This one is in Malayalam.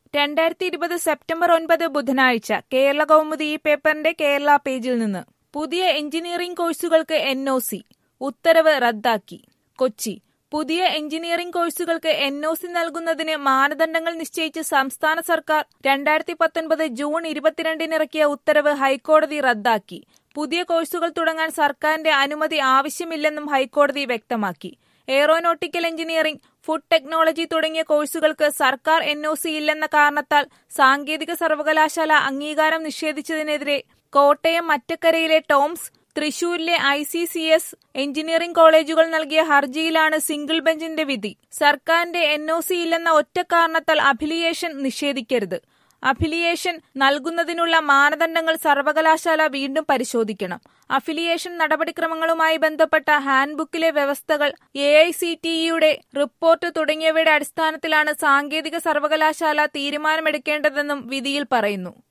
രണ്ടായിരത്തി ഇരുപത് സെപ്റ്റംബർ ഒൻപത് ബുധനാഴ്ച കേരള കൗമുദി ഈ പേപ്പറിന്റെ കേരള പേജിൽ നിന്ന് പുതിയ എഞ്ചിനീയറിംഗ് കോഴ്സുകൾക്ക് എൻ ഒ സി ഉത്തരവ് റദ്ദാക്കി കൊച്ചി പുതിയ എഞ്ചിനീയറിംഗ് കോഴ്സുകൾക്ക് എൻ ഒ സി നൽകുന്നതിന് മാനദണ്ഡങ്ങൾ നിശ്ചയിച്ച് സംസ്ഥാന സർക്കാർ രണ്ടായിരത്തി പത്തൊൻപത് ജൂൺ ഇരുപത്തിരണ്ടിന് ഇറക്കിയ ഉത്തരവ് ഹൈക്കോടതി റദ്ദാക്കി പുതിയ കോഴ്സുകൾ തുടങ്ങാൻ സർക്കാരിന്റെ അനുമതി ആവശ്യമില്ലെന്നും ഹൈക്കോടതി വ്യക്തമാക്കി എയറോനോട്ടിക്കൽ എഞ്ചിനീയറിംഗ് ഫുഡ് ടെക്നോളജി തുടങ്ങിയ കോഴ്സുകൾക്ക് സർക്കാർ എൻ ഒ സി ഇല്ലെന്ന കാരണത്താൽ സാങ്കേതിക സർവകലാശാല അംഗീകാരം നിഷേധിച്ചതിനെതിരെ കോട്ടയം മറ്റക്കരയിലെ ടോംസ് തൃശൂരിലെ I C C S engineering കോളേജുകൾ നൽകിയ ഹർജിയിലാണ് സിംഗിൾ ബെഞ്ചിന്റെ വിധി സർക്കാരിന്റെ എൻ ഒ സി ഇല്ലെന്ന ഒറ്റ കാരണത്താൽ അഫിലിയേഷൻ നിഷേധിക്കരുത് അഫിലിയേഷൻ നൽകുന്നതിനുള്ള മാനദണ്ഡങ്ങൾ സർവകലാശാല വീണ്ടും പരിശോധിക്കണം അഫിലിയേഷൻ നടപടിക്രമങ്ങളുമായി ബന്ധപ്പെട്ട ഹാൻഡ്ബുക്കിലെ വ്യവസ്ഥകൾ എ ഐ സി ടിഇയുടെ റിപ്പോർട്ട് തുടങ്ങിയവയുടെ അടിസ്ഥാനത്തിലാണ് സാങ്കേതിക സർവകലാശാല തീരുമാനമെടുക്കേണ്ടതെന്നും വിധിയിൽ പറയുന്നു